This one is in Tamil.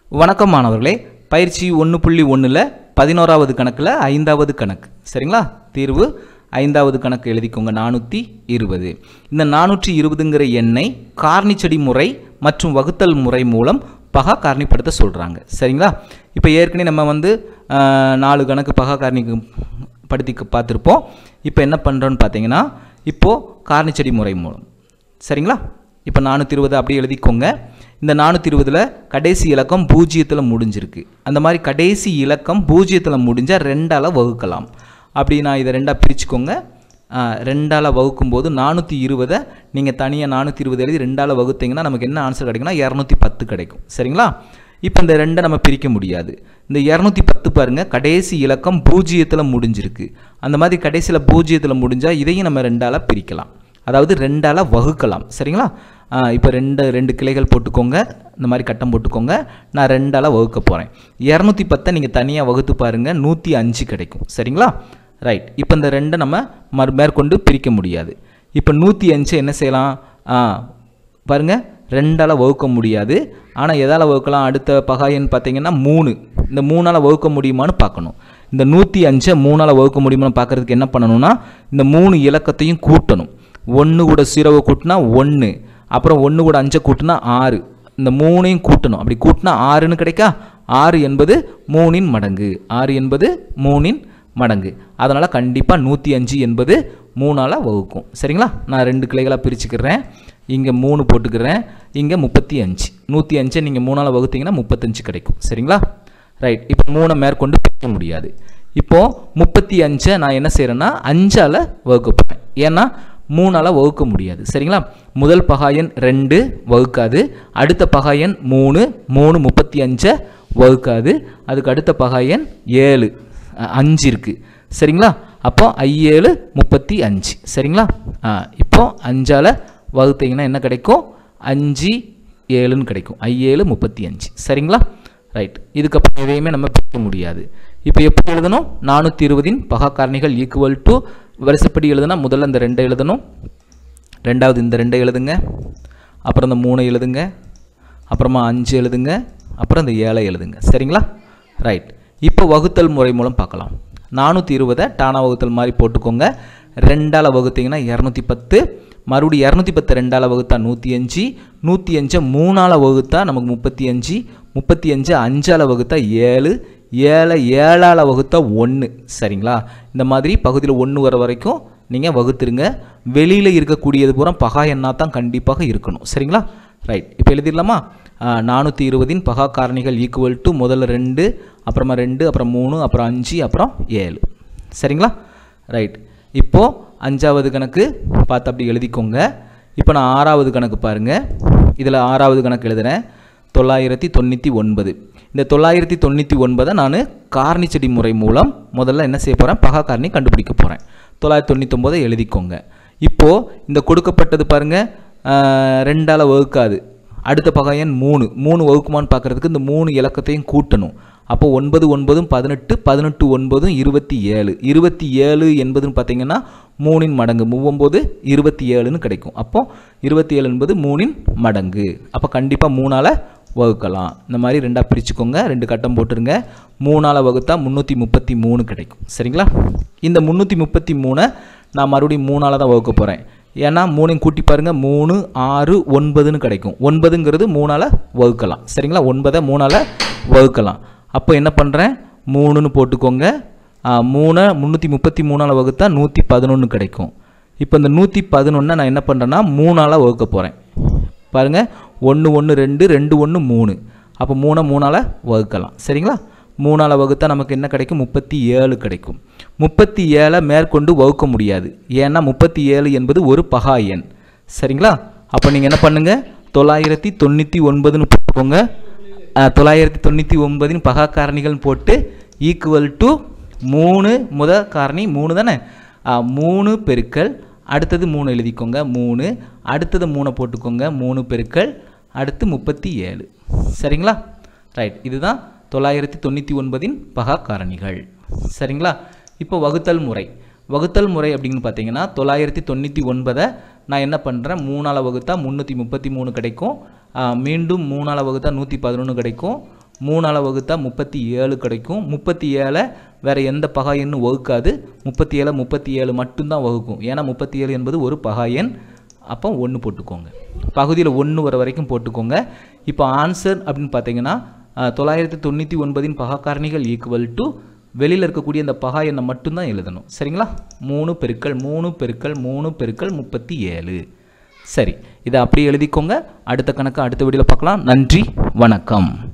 வணக்கம் மாணவர்களே பயிற்சி ஒன்று புள்ளி ஒன்றில் பதினோராவது கணக்கில் ஐந்தாவது கணக்கு சரிங்களா தீர்வு ஐந்தாவது கணக்கு எழுதிக்கோங்க நானூற்றி இருபது இந்த நானூற்றி இருபதுங்கிற எண்ணை காரணிச்செடி முறை மற்றும் வகுத்தல் முறை மூலம் பகா காரணிப்படுத்த சொல்கிறாங்க சரிங்களா இப்போ ஏற்கனவே நம்ம வந்து ஆஹ், நாலு கணக்கு பகா காரணிக்கு படுத்தி பார்த்துருப்போம் இப்போ என்ன பண்ணுறோன்னு பார்த்தீங்கன்னா இப்போது காரணிச்செடி முறை மூலம் சரிங்களா இப்போ நானூற்றி இருபது அப்படியே எழுதிக்கோங்க இந்த நானூற்றி இருபதில் கடைசி இலக்கம் பூஜ்ஜியத்தில் முடிஞ்சிருக்கு அந்த மாதிரி கடைசி இலக்கம் பூஜ்ஜியத்தில் முடிஞ்சால் ரெண்டால் வகுக்கலாம் அப்படி நான் இதை ரெண்டாக பிரிச்சுக்கோங்க ஆ, ரெண்டால் வகுக்கும் போது நானூற்றி இருபதை நீங்கள் தனியாக நானூற்றி இருபது எழுதி ரெண்டால் வகுத்தீங்கன்னா நமக்கு என்ன ஆன்சர் கிடைக்கும்னா இரநூத்தி பத்து கிடைக்கும் சரிங்களா இப்போ இந்த ரெண்டை நம்ம பிரிக்க முடியாது இந்த இரநூத்தி பத்து பாருங்கள் கடைசி இலக்கம் பூஜ்ஜியத்தில் முடிஞ்சிருக்கு அந்த மாதிரி கடைசியில் பூஜ்ஜியத்தில் முடிஞ்சால் இதையும் நம்ம ரெண்டால் பிரிக்கலாம் அதாவது ரெண்டால் வகுக்கலாம் சரிங்களா இப்போ ரெண்டு ரெண்டு கிளைகள் போட்டுக்கோங்க இந்த மாதிரி கட்டம் போட்டுக்கோங்க நான் ரெண்டால் வகுக்க போகிறேன் இரநூத்தி பத்தை நீங்கள் தனியாக வகுத்து பாருங்கள் நூற்றி அஞ்சு கிடைக்கும் சரிங்களா ரைட் இப்போ இந்த ரெண்டை நம்ம மறு மேற்கொண்டு பிரிக்க முடியாது இப்போ நூற்றி அஞ்சு என்ன செய்யலாம் ஆ, பாருங்க ரெண்டால் வகுக்க முடியாது ஆனால் எதால் வகுக்கலாம் அடுத்த பகாயன்னு பார்த்தீங்கன்னா மூணு இந்த மூணால் வகுக்க முடியுமான்னு பார்க்கணும் இந்த நூற்றி அஞ்சை மூணால் வகுக்க முடியுமான்னு பார்க்கறதுக்கு என்ன பண்ணணும்னா இந்த மூணு இலக்கத்தையும் கூட்டணும் ஒன்று கூட சீரோவை கூட்டினா ஒன்று அப்புறம் ஒன்று கூட அஞ்சை கூட்டினா ஆறு இந்த மூணையும் கூட்டணும் அப்படி கூட்டினா ஆறுன்னு கிடைக்கா ஆறு என்பது மூணின் மடங்கு ஆறு என்பது மூணின் மடங்கு அதனால் கண்டிப்பாக நூற்றி அஞ்சு என்பது மூணால் வகுக்கும் சரிங்களா நான் ரெண்டு கிளைகளாக பிரிச்சுக்கிறேன் இங்கே மூணு போட்டுக்கிறேன் இங்கே முப்பத்தி அஞ்சு நூற்றி அஞ்சை நீங்கள் மூணால் வகுத்தீங்கன்னா முப்பத்தஞ்சு கிடைக்கும் சரிங்களா ரைட் இப்போ மூணை மேற்கொண்டு பிரிக்க முடியாது இப்போது முப்பத்தி அஞ்சை நான் என்ன செய்கிறேன்னா அஞ்சால் வகுக்க போகிறேன் ஏன்னா மூணால் வகுக்க முடியாது சரிங்களா முதல் பகாயன் ரெண்டு வகுக்காது அடுத்த பகாயன் மூணு மூணு முப்பத்தி அஞ்சை வகுக்காது அதுக்கு அடுத்த பகாயன் ஏழு அ- அஞ்சு இருக்குது சரிங்களா அப்போ ஐஏழு முப்பத்தி அஞ்சு சரிங்களா ஆ, இப்போ அஞ்சால் வகுத்தீங்கன்னா என்ன கிடைக்கும் அஞ்சு ஏழுன்னு கிடைக்கும் ஐஏழு முப்பத்தி அஞ்சு சரிங்களா ரைட் இதுக்கப்புறம் எதையுமே நம்ம பிரிக்க முடியாது இப்போ எப்படி எழுதணும் நானூற்றி இருபதின் பகா காரணிகள் ஈக்குவல் டு வரிசைப்படி எழுதுனா முதல்ல இந்த ரெண்டை எழுதணும் ரெண்டாவது இந்த ரெண்டை எழுதுங்க அப்புறம் இந்த மூணை எழுதுங்க அப்புறமா அஞ்சு எழுதுங்க அப்புறம் இந்த ஏழை எழுதுங்க சரிங்களா ரைட் இப்போ வகுத்தல் முறை மூலம் பார்க்கலாம் நானூற்றி இருபதை டானா வகுத்தல் மாதிரி போட்டுக்கோங்க ரெண்டால் வகுத்தீங்கன்னா இரநூத்தி பத்து மறுபடியும் இரநூத்தி பத்து ரெண்டால் வகுத்தா நூற்றி அஞ்சு நூற்றி அஞ்சை மூணால் வகுத்தா நமக்கு முப்பத்தி அஞ்சு முப்பத்தி அஞ்சு அஞ்சால் வகுத்தா ஏழு ஏழை ஏழால் வகுத்தா ஒன்று சரிங்களா இந்த மாதிரி பகுதியில் ஒன்று வர வரைக்கும் நீங்கள் வகுத்துருங்க வெளியில் இருக்கக்கூடியது பூரா பகா எண்ணா தான் கண்டிப்பாக இருக்கணும் சரிங்களா ரைட் இப்போ எழுதிடலாமா நானூற்றி இருபதின் பகா காரணிகள் ஈக்குவல் டு முதல்ல ரெண்டு அப்புறமா ரெண்டு அப்புறம் மூணு அப்புறம் அஞ்சு அப்புறம் ஏழு சரிங்களா ரைட் இப்போது அஞ்சாவது கணக்கு பார்த்து அப்படி எழுதிக்கோங்க இப்போ நான் ஆறாவது கணக்கு பாருங்கள் இதில் ஆறாவது கணக்கு எழுதுகிறேன் தொள்ளாயிரத்தி தொண்ணூற்றி ஒன்பது இந்த தொள்ளாயிரத்தி தொண்ணூற்றி ஒன்பதை நான் காரணிச்செடி முறை மூலம் முதல்ல என்ன செய்ய போகிறேன் பகா காரணி கண்டுபிடிக்க போகிறேன் தொள்ளாயிரத்தி தொண்ணூத்தொம்போதை எழுதிக்கோங்க இப்போது இந்த கொடுக்கப்பட்டது பாருங்கள் ரெண்டால் வகுக்காது அடுத்த பகையன் மூணு மூணு வகுக்குமான்னு பார்க்குறதுக்கு இந்த மூணு இலக்கத்தையும் கூட்டணும் அப்போ ஒன்பது ஒன்பதும் பதினெட்டு பதினெட்டு ஒன்பதும் இருபத்தி ஏழு இருபத்தி ஏழு என்பதுன்னு பார்த்தீங்கன்னா மூணின் மடங்கு மூவொம்போது இருபத்தி ஏழுன்னு கிடைக்கும் அப்போ இருபத்தி ஏழு என்பது மூணின் மடங்கு அப்போ கண்டிப்பாக மூணால் வகுக்கலாம் இந்த மாதிரி ரெண்டாக பிரிச்சுக்கோங்க ரெண்டு கட்டம் போட்டுருங்க மூணால் வகுத்தா முந்நூற்றி முப்பத்தி மூணு கிடைக்கும் சரிங்களா இந்த முந்நூற்றி முப்பத்தி மூணை நான் மறுபடியும் மூணால் தான் வகுக்க போகிறேன் ஏன்னா மூணையும் கூட்டி பாருங்கள் மூணு ஆறு ஒன்பதுன்னு கிடைக்கும் ஒன்பதுங்கிறது மூணால் வகுக்கலாம் சரிங்களா ஒன்பதை மூணால் வகுக்கலாம் அப்போ என்ன பண்ணுறேன் மூணுன்னு போட்டுக்கோங்க ஆ, மூணை முந்நூற்றி முப்பத்தி மூணால் வகுத்தா நூற்றி பதினொன்று கிடைக்கும் இப்போ இந்த நூற்றி பதினொன்றை நான் என்ன பண்ணுறேன்னா மூணால் வகுக்க போகிறேன் பாருங்கள் ஒன்று ஒன்று ரெண்டு ரெண்டு ஒன்று மூணு அப்போ மூணை மூணால் வகுக்கலாம் சரிங்களா மூணால் வகுத்தா நமக்கு என்ன கிடைக்கும் முப்பத்தி ஏழு கிடைக்கும் முப்பத்தி ஏழை மேற்கொண்டு வகுக்க முடியாது ஏன்னா முப்பத்தி ஏழு என்பது ஒரு பகா எண் சரிங்களா அப்போ நீங்கள் என்ன பண்ணுங்கள் தொள்ளாயிரத்தி தொண்ணூற்றி ஒன்பதுன்னு போட்டுக்கோங்க அஹ், தொள்ளாயிரத்தி தொண்ணூற்றி ஒன்பதின் பகா காரணிகள் போட்டு ஈக்குவல் டு மூணு முத காரணி மூணு தானே அஹ், மூணு பெருக்கல் அடுத்தது மூணு எழுதிக்கோங்க மூணு அடுத்தது மூணை போட்டுக்கோங்க மூணு பெருக்கல் அடுத்து முப்பத்தி ஏழு சரிங்களா ரைட் இதுதான் தொள்ளாயிரத்தி தொண்ணூற்றி ஒன்பதின் பகா காரணிகள் சரிங்களா இப்போ வகுத்தல் முறை வகுத்தல் முறை அப்படின்னு பார்த்தீங்கன்னா தொள்ளாயிரத்தி தொண்ணூற்றி ஒன்பதை நான் என்ன பண்ணுறேன் மூணால் வகுத்தா முந்நூற்றி முப்பத்தி மூணு கிடைக்கும் ஆ, மீண்டும் மூணால் வகுத்தா நூற்றி பதினொன்று கிடைக்கும் மூணால் வகுத்தா முப்பத்தி ஏழு கிடைக்கும் முப்பத்தி ஏழை வேறு எந்த பகா எண்ணும் வகுக்காது முப்பத்தி ஏழை முப்பத்தி ஏழு மட்டும்தான் வகுக்கும் ஏன்னா முப்பத்தி ஏழு என்பது ஒரு பகா எண் அப்போ ஒன்று போட்டுக்கோங்க பகுதியில் ஒன்று வர வரைக்கும் போட்டுக்கோங்க இப்போ ஆன்சர் அப்படின்னு பார்த்தீங்கன்னா அஹ், தொள்ளாயிரத்தி தொண்ணூற்றி ஒன்பதின் பகா காரணிகள் ஈக்குவல் டு வெளியில் இருக்கக்கூடிய இந்த பகா எண்ணை மட்டும்தான் எழுதணும் சரிங்களா மூணு பெருக்கல் மூணு பெருக்கல் மூணு பெருக்கல் முப்பத்தி ஏழு சரி இதை அப்படியே எழுதிக்கோங்க அடுத்த கணக்கு அடுத்த வீடியோவில் பார்க்கலாம் நன்றி வணக்கம்